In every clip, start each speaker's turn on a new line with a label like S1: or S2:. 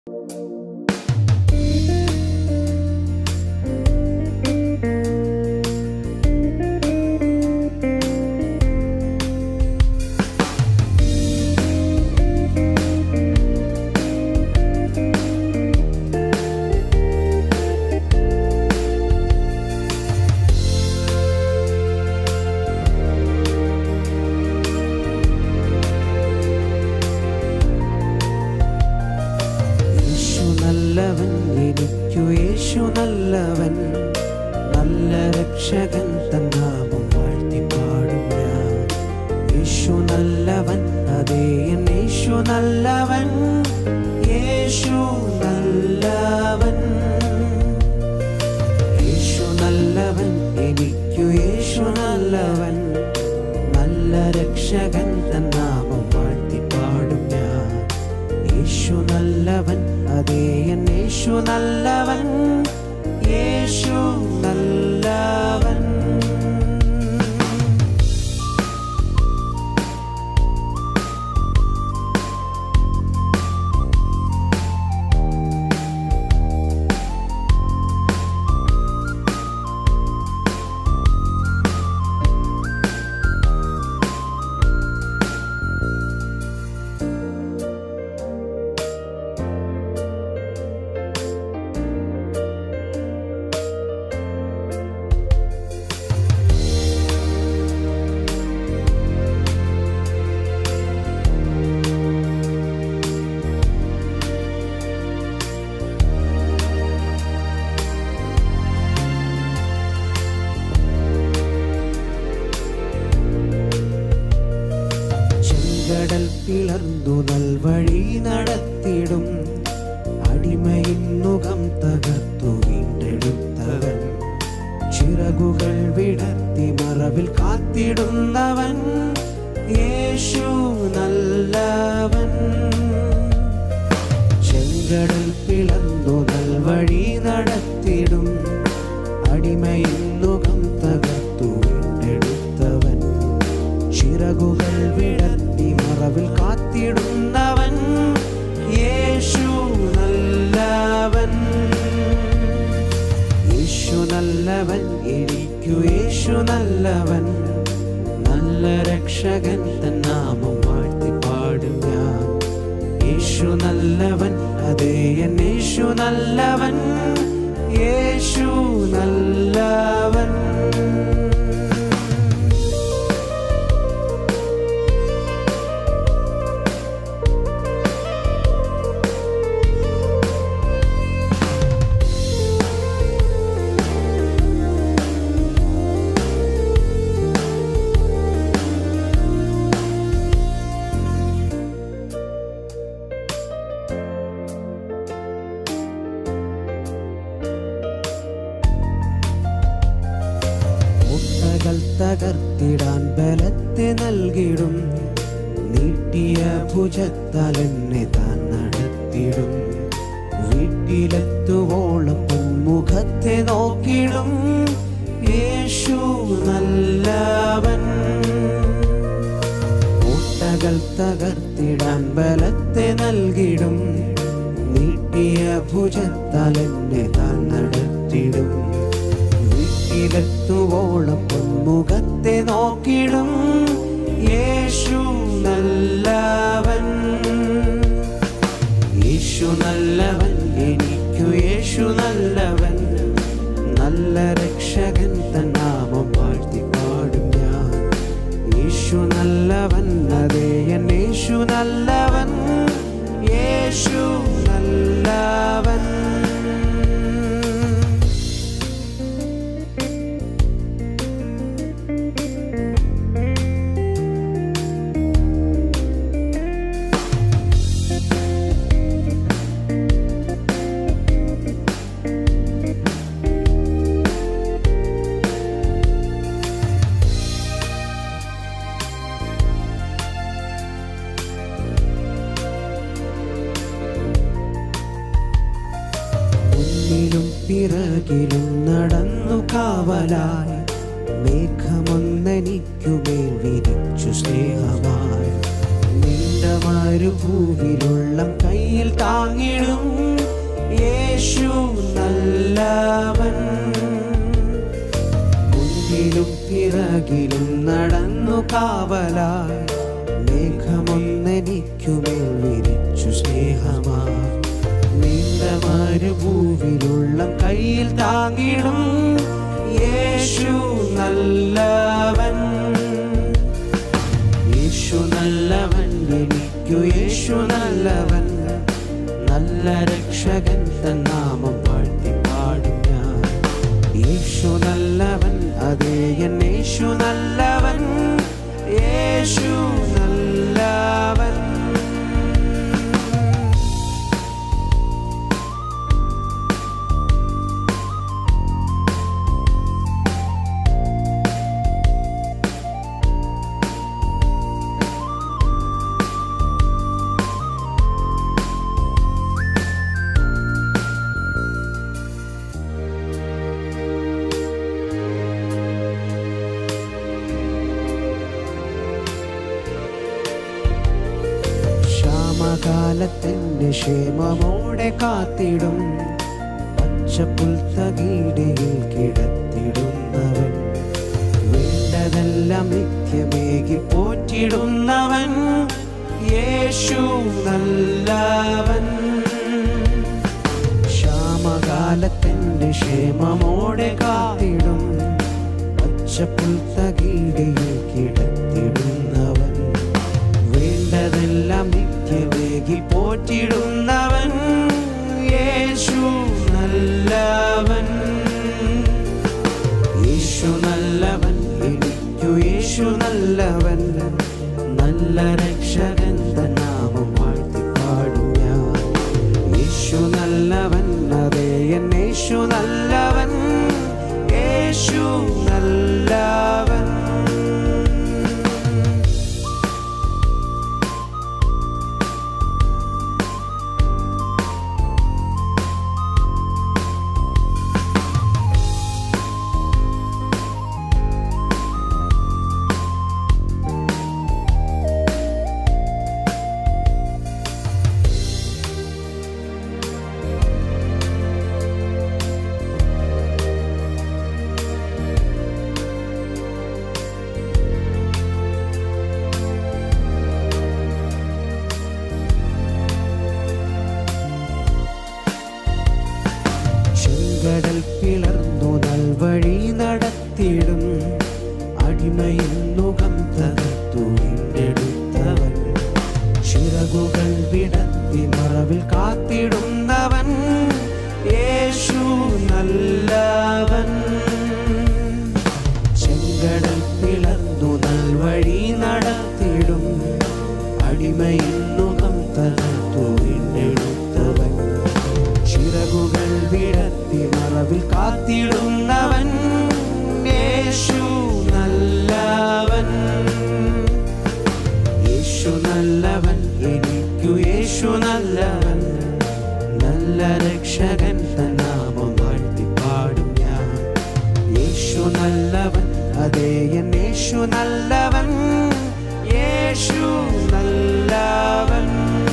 S1: യേശു നല്ലവൻ എനിക്കു യേശു നല്ലവൻ നല്ല രക്ഷകൻ തന്നാമം വാഴ്ത്തി പാടും ഞാൻ യേശു നല്ലവൻ അതേ എൻ യേശു നല്ലവൻ യേശു നല്ലവൻ യേശു നല്ലവൻ എനിക്കു യേശു നല്ലവൻ നല്ല രക്ഷകൻ തന്നാമം വാഴ്ത്തി പാടും ഞാൻ യേശു നല്ലവൻ അതേ എൻ യേശു നല്ലവൻ യേശു നല്ലവൻ ചെങ്കടൽ പിളർന്നു നൽവഴി നടത്തിടും അടിമയിൻ മുഖം തകർത്തു വീണ്ടെടുത്തവൻ ചിറകുകൾ വിടർത്തി മറവിൽ കാത്തിടുന്നവൻ യേശു നല്ലവൻ ചെങ്കടൽ പിളർന്നു നൽവഴി നടത്തിടും അടിമയിൻ മുഖം തകർത്തു വീണ്ടെടുത്തവൻ ചിറകുകൾ വിടർത്തി മറവിൽ കാത്തിടുന്നവൻ യേശു നല്ലവൻ യേശു നല്ലവൻ എനിക്കു യേശു നല്ലവൻ നല്ല രക്ഷകൻ തന്നാമം വാഴ്ത്തി പാടും ഞാൻ യേശു നല്ലവൻ അതേ എൻ യേശു നല്ലവൻ യേശു നല്ലവൻ മുട്ടകൾ തകർത്തിടാൻ ബലത്തെ നൽകിടും നീട്ടിയ ഭുജത്താൽ എന്നെ താൻ നടത്തിടും വീട്ടിലെത്തുവോളം പൊന്മുഖത്തെ നോക്കിടും യേശു നല്ലവൻ മുട്ടകൾ തകർത്തിടാൻ ബലത്തെ നൽകിടും നീട്ടിയ ഭുജത്താൽ എന്നെ താൻ നടത്തിടും വീട്ടിലെത്തുവോളം പൊന്മുഖത്തെ നോക്കിടും യേശു നല്ലവൻ യേശു നല്ലവൻ എനിക്കു യേശു നല്ലവൻ നല്ല രക്ഷകൻ തന്നാമം വാഴ്ത്തി പാടും ഞാൻ യേശു നല്ലവൻ അതേ എൻ യേശു നല്ലവൻ യേശു നല്ലവൻ മുന്നിലും പിറകിലും നടന്നു കാവലായി മേഘമൊന്നെനിക്കുമേൽ വിരിച്ചു സ്നേഹമായി നീണ്ട നീണ്ടമാരുഭൂവിലുള്ള കയ്യിൽ താങ്ങിടും യേശു നല്ലവൻ മുൻപിലും പിറകിലും നടന്നു കാവലായി മേഘമൊന്നെനിക്കുമേൽ വിരിച്ചു സ്നേഹമായി നീണ്ടമാരുഭൂവിലുള്ള കയ്യിൽ താങ്ങിടും യേശു നല്ലവൻ യേശു നല്ലവൻ എനിക്കു യേശു നല്ലവൻ നല്ല രക്ഷകൻ തൻ നാമം വാഴ്ത്തി പാടും ഞാൻ യേശു നല്ലവൻ അതേ എൻ യേശു നല്ലവൻ യേശു നല്ലവൻ ക്ഷാമകാലത്തിന്റെ ക്ഷേമമോടെ കാത്തിടും പച്ചപ്പുൽത്തകീടയിൽ കിടത്തിടുന്നവൻ വേണ്ടതെല്ലാം നിത്യമേകി പോറ്റിടുന്നവൻ യേശു നല്ലവൻ ക്ഷാമകാലത്തിന്റെ ക്ഷേമമോടെ കാത്തിടും പച്ചപ്പുൽത്തകീടയിൽ കിടത്തിടുന്നവൻ വേണ്ടതെല്ലാം നിത്യമേകി പോറ്റിടുന്നവൻ യേശു നല്ലവൻ യേശു നല്ലവൻ എനിക്കു യേശു നല്ലവൻ നല്ല രക്ഷകൻ തൻ നാമം വാഴ്ത്തി പാടും ഞാൻ യേശു നല്ലവൻ അതേ എൻ യേശു നല്ലവൻ യേശു നല്ലവൻ ചെങ്കടൽ പിളർന്നു നൽവഴി നടത്തിടും അടിമയിൽ മുഖം തകർത്തു വീണ്ടെടുത്തവൻ ചിറകുകൾ വിടത്തി മറവിൽ കാത്തിടുന്നവൻ യേശു നല്ലവൻ ചെങ്കടൽ പിളർന്നു നൽവഴി നടത്തിടും അടിമയിൽ മുഖം തകർത്തു വീണ്ടെടുത്തവൻ ചിറകുകൾ വിടത്തി മറവിൽ കാത്തിടുന്നവൻ യേശു നല്ലവൻ യേശു നല്ലവൻ എനിക്കു യേശു നല്ലവൻ നല്ല രക്ഷകൻ തൻ നാമം വാഴ്ത്തി പാടും ഞാൻ യേശു നല്ലവൻ അതേ എൻ യേശു നല്ലവൻ യേശു നല്ലവൻ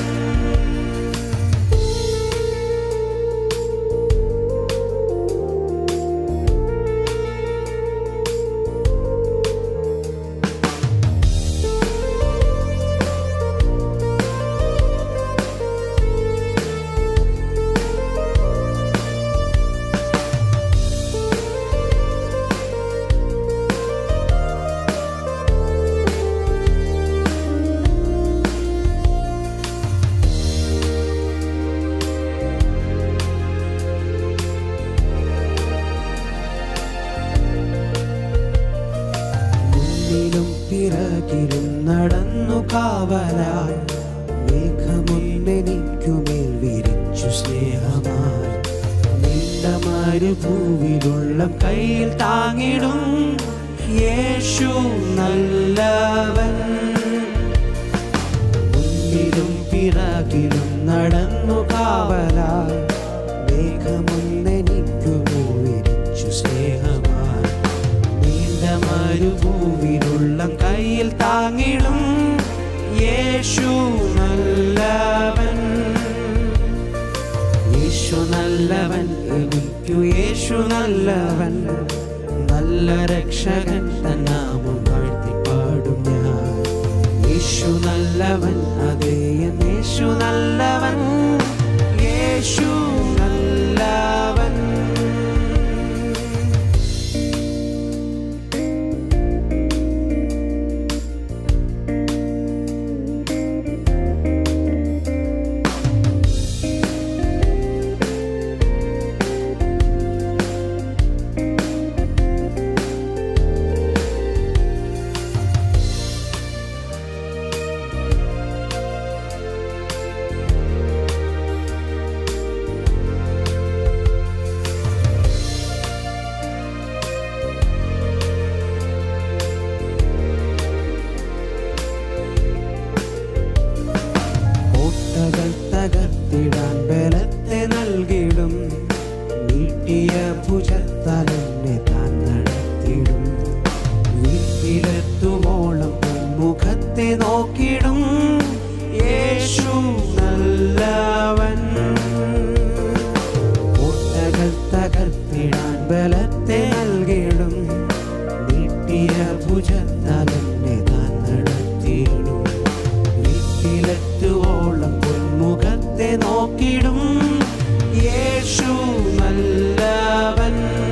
S1: മുന്നിലും പിറകിലും നടന്നു കാവലായി മേഘമൊന്നെനിക്കുമേൽ വിരിച്ചു സ്നേഹമായി നീണ്ടമാര് ഭൂവിലുള്ള കയ്യിൽ താങ്ങിടും യേശു നല്ലവൻ മുന്നിലും പിറകിലും നടന്നു കാവലായി മേഘമൊന്നെനിക്കുമേൽ വിരിച്ചു സ്നേഹമായി നീണ്ട മരുഭൂവിലുള്ള കയ്യിൽ താങ്ങിടും യേശു യേശു നല്ലവൻ എനിക്കു യേശു നല്ലവൻ നല്ല രക്ഷകൻ തന്നാമം വാഴ്ത്തി പാടും ഞാൻ യേശു നല്ലവൻ അതേ എൻ യേശു നല്ലവൻ യേശു നല്ലവൻ കോട്ടകൾ തകർത്തിടാൻ ബലത്തെ നൽകിടും നീട്ടിയ ഭുജത്താൽ എന്നെ താൻ നടത്തിടും വീട്ടിലെത്തുമോളം മുഖത്തെ നോക്കിടും യേശു നല്ലവൻ കോട്ടകൾ തകർത്തിടാൻ ബലത്തെ നൽകിടും നീട്ടിയ ഭുജത്താൽ എന്നെ താൻ നടത്തിയിടും വീട്ടിലെത്തുവോളം പൊന്മുഖത്തെ നോക്കിടും യേശു നല്ലവൻ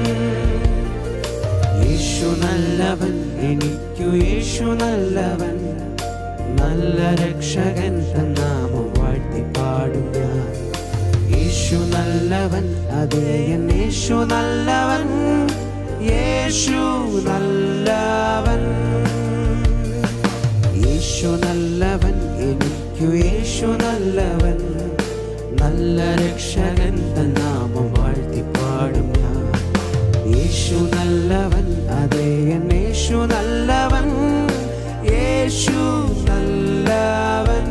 S1: യേശു നല്ലവൻ എനിക്കു യേശു നല്ലവൻ നല്ല രക്ഷകൻ തന്നാമം വാഴ്ത്തി പാടും ഞാൻ യേശു നല്ലവൻ അതേ എൻ യേശു നല്ലവൻ യേശു നല്ലവൻ യേശു നല്ലവൻ എനിക്കു യേശു നല്ലവൻ നല്ല രക്ഷകൻ തന്നാമം വാഴ്ത്തി പാടും ഞാൻ യേശു നല്ലവൻ അതേ എൻ യേശു നല്ലവൻ യേശു നല്ലവൻ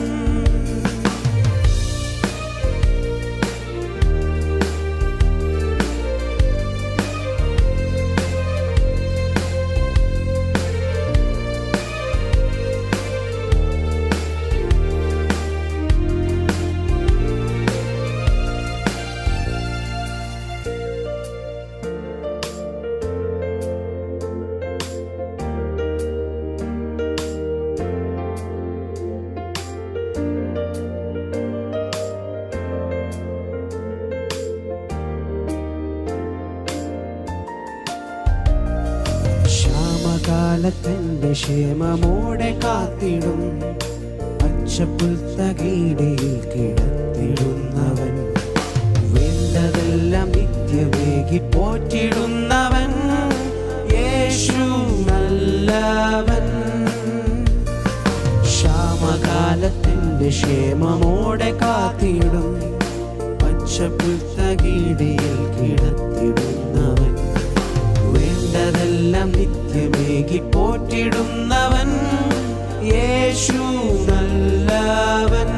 S1: ശ്യാമകാലത്തിന്റെ ക്ഷേമമോടെ കാത്തിടും പച്ചപ്പുൽത്തകീടയിൽ കിടത്തിടുന്നവൻ വേണ്ടതെല്ലാം നിത്യമേകി പോറ്റിടുന്നവൻ യേശു നല്ലവൻ ശ്യാമകാലത്തിന്റെ ക്ഷേമമോടെ കാത്തിടും പച്ചപ്പുൽത്തകീടയിൽ കിടത്തിടുന്നവൻ വേണ്ടതെല്ലാം നിത്യമേകി പോറ്റിടുന്നവൻ യേശു നല്ലവൻ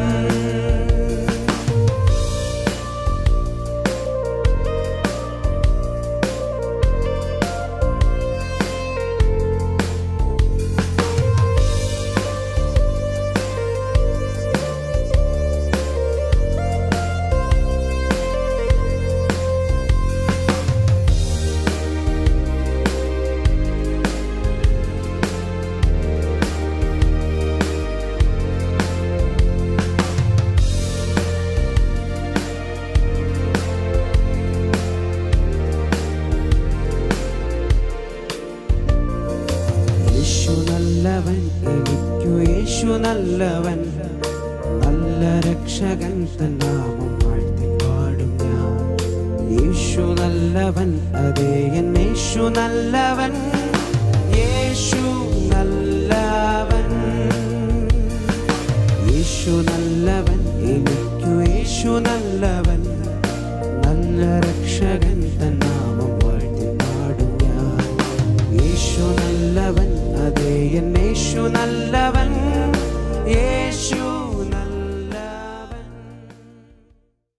S1: യേശു നല്ലവൻ എനിക്കു യേശു നല്ലവൻ നല്ല രക്ഷകൻ തന്നാമം വാഴ്ത്തി പാടും ഞാൻ യേശു നല്ലവൻ അതേ എൻ യേശു നല്ലവൻ